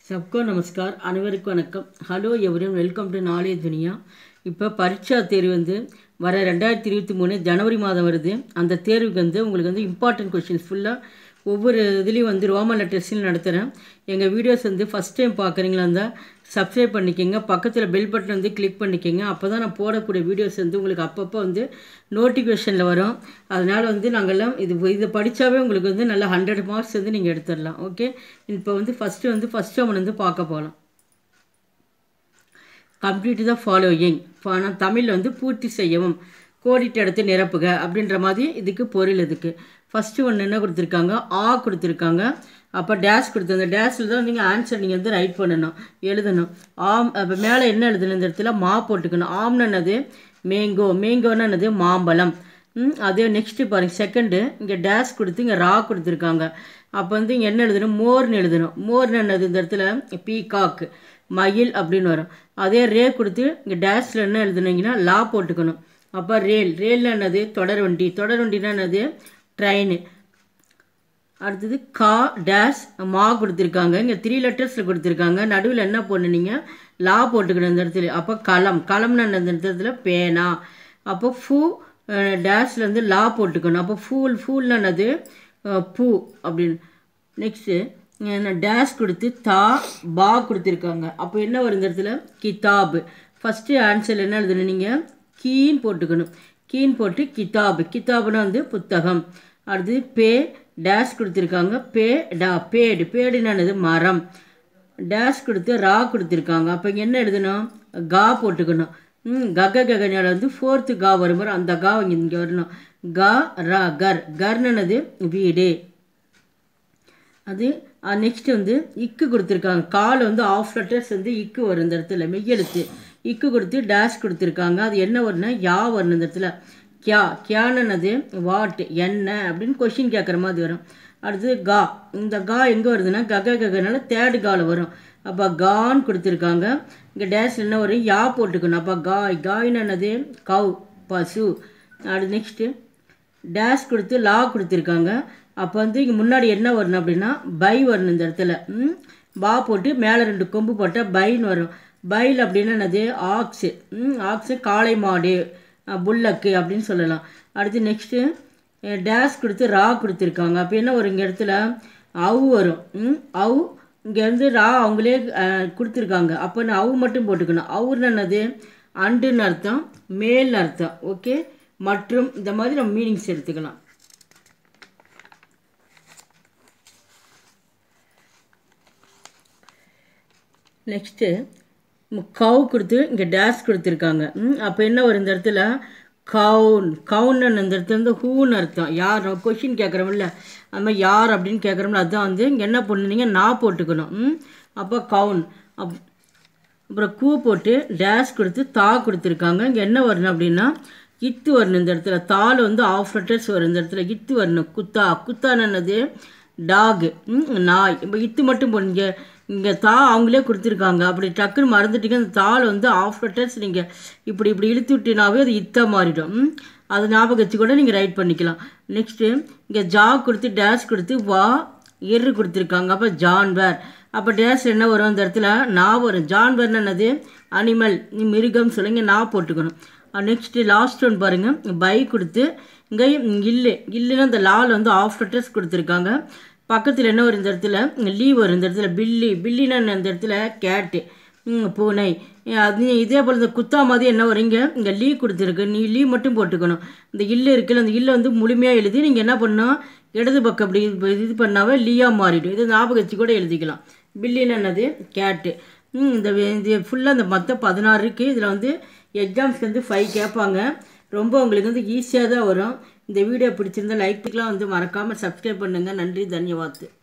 சப்கோ நமஸ்கார் அனைவருக்கும் வணக்கம் ஹலோ எவரும் வெல்கம் டு நாலேஜ் துனியா இப்போ பரீட்சா தேர்வு வந்து வர ரெண்டாயிரத்தி இருபத்தி மூணு ஜனவரி மாதம் வருது அந்த தேர்வுக்கு வந்து உங்களுக்கு வந்து இம்பார்ட்டன்ட் கொஷின்ஸ் ஃபுல்லாக ஒவ்வொரு இதுலேயும் வந்து ரோமன் லெட்டர்ஸில் நடத்துகிறேன் எங்கள் வீடியோஸ் வந்து ஃபஸ்ட் டைம் பார்க்குறீங்களா இருந்தால் சப்ஸ்கிரைப் பண்ணிக்கோங்க பக்கத்தில் பெல் பட்டன் வந்து கிளிக் பண்ணிக்கோங்க அப்போ தான் நான் போடக்கூடிய வீடியோஸ் வந்து உங்களுக்கு அப்பப்போ வந்து நோட்டிஃபிகேஷனில் வரும் அதனால் வந்து நாங்கள்லாம் இது இதை படித்தாவே உங்களுக்கு வந்து நல்லா ஹண்ட்ரட் மார்க்ஸ் வந்து நீங்கள் எடுத்துடலாம் ஓகே இப்போ வந்து ஃபஸ்ட்டு வந்து ஃபஸ்ட் டேர்ம் வந்து பார்க்க போகலாம் கம்ப்ளீட் த ஃபாலோயிங் ஆனால் தமிழில் வந்து பூர்த்தி செய்யவும் கோடிட்ட இடத்தை நிரப்புக அப்படின்ற மாதிரி இதுக்கு பொருள் இதுக்கு ஃபஸ்ட்டு ஒன்று என்ன கொடுத்துருக்காங்க ஆ கொடுத்துருக்காங்க அப்போ டேஷ் கொடுத்து அந்த டேஷில் தான் நீங்கள் ஆன்சர் நீங்கள் வந்து ரைட் பண்ணணும் எழுதணும் ஆம் அப்போ மேலே என்ன எழுதணும் இந்த இடத்துல மா போட்டுக்கணும் ஆம்னு என்னது மேங்கோ மேங்கோன்னு என்னது மாம்பழம் ம், அதே நெக்ஸ்ட்டு பாருங்க செகண்டு இங்கே டேஷ் கொடுத்து இங்கே ரா கொடுத்துருக்காங்க அப்போ வந்து இங்கே என்ன எழுதணும் மோர்னு எழுதணும் மோர்னு என்னது இந்த இடத்துல பீகாக் மயில் அப்படின்னு வரும் அதே ரே கொடுத்து இங்கே டேஷில் என்ன எழுதுனீங்கன்னா லா போட்டுக்கணும் அப்போ ரேல் ரேலில் என்னது தொடர் வண்டி தொடர் வண்டினா என்னது ட்ரெயின் அடுத்தது கா டேஷ் மா கொடுத்துருக்காங்க இங்கே த்ரீ லெட்டர்ஸில் கொடுத்துருக்காங்க நடுவில் என்ன பண்ணுனீங்க லா போட்டுக்கணும் இந்த இடத்துல அப்போ களம் களம்னு என்ன இந்த இடத்துல பேனா அப்போ ஃபூ டேஷில் வந்து லா போட்டுக்கணும் அப்போ ஃபூல் ஃபூல்னு என்னது அஹ், பூ அப்படின்னு நெக்ஸ்ட்டு டேஷ் கொடுத்து தா பா கொடுத்துருக்காங்க அப்போ என்ன வரும் இந்த இடத்துல கிதாப் ஃபஸ்ட்டு ஆன்சர் என்ன எழுதணும் நீங்கள் கீன் போட்டுக்கணும் கீன் போட்டு கிதாப் கிதாப்னா வந்து புத்தகம் அடுத்தது பே டேஷ் கொடுத்துருக்காங்க பே டா பேடு பேடுன்னு என்னது மரம் டேஷ் கொடுத்து ரா கொடுத்துருக்காங்க அப்போ இங்க என்ன எழுதணும் கா போட்டுக்கணும் ம் கக ககனால வந்து ஃபோர்த்து கா வரும் பாரு, அந்த கா இங்கே இங்கே வரணும் கா ரா கர் கர்னது வீடு அது நெக்ஸ்ட் வந்து இக்கு கொடுத்துருக்காங்க கால் வந்து ஆஃப் லெட்டர்ஸ் வந்து இக்கு வரும் இந்த இடத்துல மெய்யெழுத்து இக்கு கொடுத்து டேஷ் கொடுத்துருக்காங்க அது என்ன வரும்னா யா வரணும் இந்த இடத்துல கியா கியானது வாட் என்ன அப்படின்னு கொஷின் கேட்குற மாதிரி வரும் அடுத்தது கா இந்த கா எங்கே வருதுன்னா கக ககனால தேர்டு கால வரும் அப்போ கான்னு கொடுத்துருக்காங்க இங்கே டேஷ் என்ன வரும் யா போட்டுக்கணும் அப்போ காய் காய்னு என்னது கவ் பசு அடுத்து நெக்ஸ்ட்டு டேஷ் கொடுத்து லா கொடுத்துருக்காங்க அப்போ வந்து இங்கே முன்னாடி என்ன வரணும் அப்படின்னா பை வரணும் இந்த இடத்துல ம் பா போட்டு மேலே ரெண்டு கொம்பு போட்டால் பைன்னு வரும் பைல் அப்படின்னா என்னது ஆக்ஸு ம் ஆக்ஸு காளை மாடு அஹ், புல்லக்கு அப்படின்னு சொல்லலாம் அடுத்து நெக்ஸ்ட்டு டேஷ் கொடுத்து ரா கொடுத்துருக்காங்க அப்போ என்ன வரும் இங்கே இடத்துல அவு வரும் ம் அவு இங்கே வந்து ரா அவங்களே அஹ், கொடுத்துருக்காங்க அப்போ நான் அவு மட்டும் போட்டுக்கணும் அவுன்னு என்னது அண்டுன்னு அர்த்தம் மேல்னு அர்த்தம் ஓகே மற்றும் இந்த மாதிரி நம்ம மீனிங்ஸ் எடுத்துக்கலாம் நெக்ஸ்ட்டு கவு கொடுத்து இங்கே டேஷ் கொடுத்துருக்காங்க ம் அப்போ என்ன வரும் இந்த இடத்துல கவுன் கவுன்னு இந்த இடத்துல வந்து ஹூன்னு அர்த்தம் யார் கொஷின் கேட்குறோம்ல அது மாதிரி யார் அப்படின்னு கேட்குறோம்ல அதுதான் வந்து இங்கே என்ன பண்ணுனீங்க நான் போட்டுக்கணும் ம் அப்போ கவுன் அப் அப்புறம் கூ போட்டு டேஷ் கொடுத்து தா கொடுத்துருக்காங்க இங்கே என்ன வரணும் அப்படின்னா இத்து வரணும் இந்த இடத்துல தாள் வந்து ஆஃப் லெட்டர்ஸ் வரும் இந்த இடத்துல இத்து வரணும் குத்தா குத்தான்னு என்னது டாக் நாய் இப்போ இத்து மட்டும் போடுங்க இங்கே இங்கே தா அவங்களே கொடுத்துருக்காங்க அப்படி டக்குன்னு மறந்துட்டீங்க அந்த தாள் வந்து ஆஃப் லெட்டர்ஸ் நீங்கள் இப்படி இப்படி இழுத்து விட்டினாவே அது இத்தா மாறிடும் ம்? அது ஞாபகம் வச்சு கூட நீங்கள் ரைட் பண்ணிக்கலாம் நெக்ஸ்ட்டு இங்கே ஜா கொடுத்து டேஷ் கொடுத்து வா எரு கொடுத்துருக்காங்க அப்போ ஜான்வர் அப்போ டேஷ் என்ன வரும் அந்த இடத்துல நான் வரும் ஜான்வர்னு என்னது அனிமல் மிருகம் சொல்லுங்க நான் போட்டுக்கணும் நெக்ஸ்ட்டு லாஸ்ட் ஒன் பாருங்கள் பை கொடுத்து இங்கே இல்லு இல்லுன்னா இந்த லால் வந்து ஆஃப் லெட்டர்ஸ் கொடுத்துருக்காங்க பக்கத்தில் என்ன வரும் இந்த இடத்துல லீ வரும் இந்த இடத்துல பில்லி பில்லினா என்ன இந்த இடத்துல கேட்டு ம், பூனை அது இதே போல் இந்த குத்தா மாதிரி என்ன வரீங்க இங்கே லீ கொடுத்துருக்கு நீ லீ மட்டும் போட்டுக்கணும் இந்த இல்லு இருக்குல்ல அந்த இல்லை வந்து முழுமையாக எழுதி நீங்கள் என்ன பண்ணணும் இடது பக்கம் அப்படி இது இது பண்ணாவே லீயாக மாறிடும் இது ஞாபகம் வச்சு கூட எழுதிக்கலாம் பில்லின்னு என்னது கேட்டு ம், இந்த வே- இது ஃபுல்லாக இந்த மற்ற பதினாறு இருக்குது இதில் வந்து எக்ஸாம்ஸ்க்கு வந்து ஃபைவ் கேட்பாங்க ரொம்ப உங்களுக்கு வந்து ஈஸியாக தான் வரும் இந்த வீடியோ பிடிச்சிருந்தா லைக் வந்து மறக்காமல் சப்ஸ்கிரைப் பண்ணுங்கள் நன்றி தன்யவாத்